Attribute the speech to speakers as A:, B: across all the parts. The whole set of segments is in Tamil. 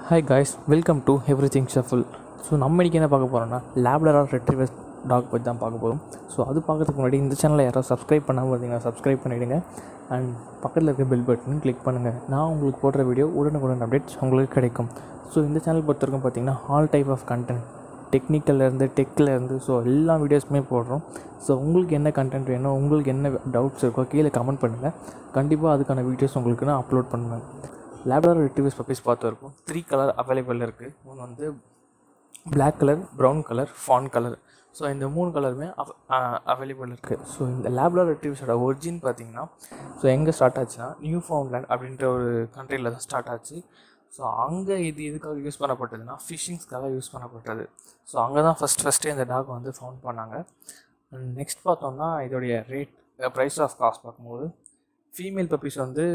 A: hi guys welcome to everything shuffle so நம்ம இன்றைக்கி என்ன பார்க்க போகிறோம்னா லேப்லரால் ரெட்ரிவர்ஸ் டாக் பற்றி தான் பார்க்க போகிறோம் ஸோ அது பார்க்கறதுக்கு முன்னாடி இந்த சேனலை யாராவது சப்ஸ்கிரைப் பண்ணாமல் பார்த்தீங்கன்னா சப்ஸ்கிரைப் பண்ணிவிடுங்க அண்ட் பக்கத்தில் இருக்க பெல் பட்டனும் கிளிக் பண்ணுங்கள் நான் உங்களுக்கு போடுற வீடியோ உடனுக்குடன் அப்டேட்ஸ் உங்களுக்கு கிடைக்கும் ஸோ இந்த சேனல் பொறுத்த வரைக்கும் பார்த்தீங்கன்னா ஆல் டைப் ஆஃப் கண்டென்ட் டெக்னிக்கல்லேருந்து டெக்லேருந்து ஸோ எல்லா வீடியோஸுமே போடுறோம் ஸோ உங்களுக்கு என்ன கண்டென்ட் வேணும் உங்களுக்கு என்ன டவுட்ஸ் இருக்கோ கீழே கமெண்ட் பண்ணுங்கள் கண்டிப்பாக அதுக்கான வீடியோஸ் உங்களுக்கு நான் அப்லோட் பண்ணுவேன் லேப்டார் ரிட்ரீவர்ஸ் பப்பீஸ் பார்த்து இருக்கும் த்ரீ கலர் அவைலபிள் இருக்குது ஒன்று வந்து Black colour brown colour fawn colour so இந்த மூணு கலருமே அவைலபிள் இருக்குது ஸோ இந்த லேப்டார் ரிட்ரீவர்ஸோட ஒரிஜின் பார்த்தீங்கன்னா ஸோ எங்கே ஸ்டார்ட் ஆச்சுன்னா நியூ ஃபவுண்ட்லேண்ட் அப்படின்ற ஒரு கண்ட்ரியில் தான் ஸ்டார்ட் ஆச்சு ஸோ அங்கே இது எதுக்காக யூஸ் பண்ணப்பட்டதுன்னா ஃபிஷிங்ஸ்க்காக யூஸ் பண்ணப்பட்டது ஸோ அங்கே தான் ஃபஸ்ட் ஃபஸ்ட்டே இந்த டாக் வந்து ஃபவுண்ட் பண்ணாங்க நெக்ஸ்ட் பார்த்தோம்னா இதோடைய ரேட் ப்ரைஸ் ஆஃப் காஸ்ட் பார்க்கும்போது ஃபீமேல் பப்பீஸ் வந்து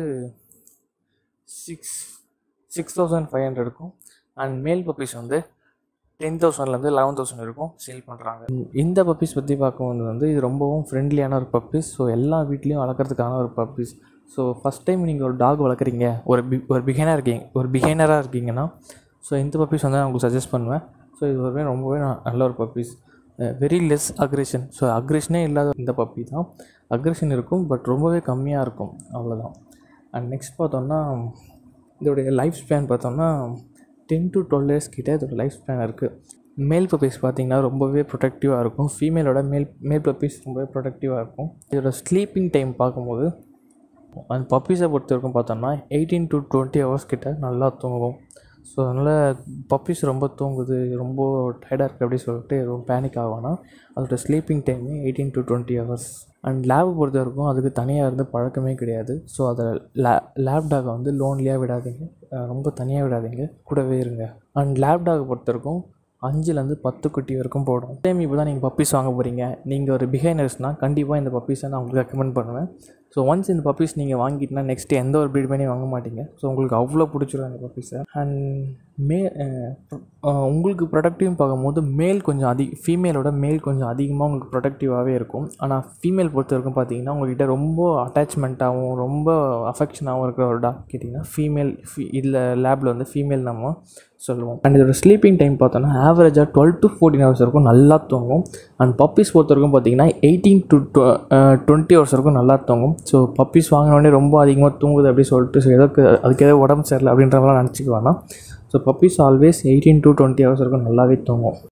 A: six six thousand five hundred இருக்கும் அண்ட் மேல் பப்பீஸ் வந்து டென் தௌசண்ட்லேருந்து லெவன் தௌசண்ட் இருக்கும் சேல் பண்ணுறாங்க இந்த பப்பீஸ் பற்றி பார்க்கும்போது வந்து இது ரொம்பவும் ஃப்ரெண்ட்லியான ஒரு பப்பீஸ் ஸோ எல்லா வீட்லேயும் வளர்க்குறதுக்கான ஒரு பப்பீஸ் ஸோ ஃபஸ்ட் டைம் நீங்கள் ஒரு டாக் வளர்க்குறீங்க ஒரு பி ஒரு பிகைனர் இருக்கீங்க ஒரு பிகைனராக இருக்கீங்கன்னா ஸோ இந்த பப்பீஸ் வந்து நான் உங்களுக்கு சஜஸ்ட் பண்ணுவேன் ஸோ இது ஒரு ரொம்பவே ந- நல்ல ஒரு puppies very less aggression so அக்ரெஷனே இல்லாத இந்த பப்பி தான் அக்ரெஷன் இருக்கும் பட் ரொம்பவே கம்மியாக இருக்கும் அவ்வளோதான் அண்ட் நெக்ஸ்ட் பார்த்தோம்னா இதோடைய லைஃப் ஸ்பேன் பார்த்தோம்னா டென் டு டுவெல் இயர்ஸ் கிட்ட இதோட லைஃப் ஸ்பேன் இருக்குது மேல் பப்பீஸ் பார்த்தீங்கன்னா ரொம்பவே ப்ரொடக்டிவாக இருக்கும் ஃபீமேலோட மேல் மேல் பப்பீஸ் ரொம்பவே ப்ரொடக்டிவாக இருக்கும் இதோட ஸ்லீப்பிங் டைம் பார்க்கும்போது அந்த பப்பீஸை பொறுத்த வரைக்கும் பார்த்தோம்னா எயிட்டீன் டு டுவெண்ட்டி ஹவர்ஸ் கிட்ட நல்லா தூங்கும் ஸோ அதனால் பப்பீஸ் ரொம்ப தூங்குது ரொம்ப டயர்டாக இருக்குது அப்படி சொல்லிட்டு எதுவும் பேனிக் ஆகானா அதோட ஸ்லீப்பிங் டைமே eighteen to twenty hours and lab பொறுத்த வரைக்கும் அதுக்கு தனியாக இருந்து பழக்கமே கிடையாது ஸோ அதை லே லேப் டாகை வந்து லோன்லியாக விடாதீங்க அஹ் ரொம்ப தனியாக விடாதீங்க கூடவே இருங்க அண்ட் லேப் டாகை பொறுத்த வரைக்கும் அஞ்சுலேருந்து பத்து குட்டி வரைக்கும் போடும் டைம் இப்போ தான் நீங்கள் பப்பீஸ் வாங்க போகிறீங்க நீங்கள் ஒரு பிகைனர்ஸ்னால் கண்டிப்பாக இந்த பப்பீஸை நான் உங்களுக்கு ரெக்கமெண்ட் பண்ணுவேன் ஸோ ஒன்ஸ் இந்த பப்பீஸ் நீங்கள் வாங்கிட்டுனா நெக்ஸ்ட் எந்த ஒரு ப்ரீடுமே வாங்க மாட்டீங்க ஸோ உங்களுக்கு அவ்வளோ பிடிச்சிரும் அந்த பப்பீஸை அண்ட் மே அஹ், அஹ், உங்களுக்கு ப்ரொடக்டிவ் பார்க்கும்போது மேல் கொஞ்சம் அதிக ஃபீமேலோட மேல் கொஞ்சம் அதிகமாக உங்களுக்கு ப்ரொடக்டிவாகவே இருக்கும் ஆனால் ஃபீமேல் பொறுத்த வரைக்கும் பார்த்தீங்கன்னா உங்கள்கிட்ட ரொம்ப அட்டாச்மெண்ட்டாகவும் ரொம்ப அஃபெக்ஷனாகவும் இருக்கிற ஒரு டாக் கேட்டிங்கன்னா ஃபீமேல் ஃபீ இதில் லேபில் வந்து ஃபீமேல் நம்ம சொல்லுவோம் அண்ட் இதோட ஸ்லீப்பிங் டைம் பார்த்தோன்னா ஆவரேஜாக டுவெல் டு ஃபோர்டீன் ஹவர்ஸ் வரைக்கும் நல்லா தூங்கும் அண்ட் பப்பீஸ் பொறுத்த வரைக்கும் பார்த்தீங்கன்னா எயிட்டீன் டு டுவெண்ட்டி ஹவர்ஸ் வரைக்கும் நல்லா தூங்கும் ஸோ பப்பீஸ் வாங்கினோடனே ரொம்ப அதிகமாக தூங்குது அப்படி சொல்லிட்டு ஸோ எதற்கு அதுக்கு ஏதோ உடம்பு சரியில்லை அப்படின்ற மாதிரிலாம் நினச்சிக்க வேணாம் so puppies always eighteen to twenty hours வரைக்கும் நல்லாவே தூங்கும்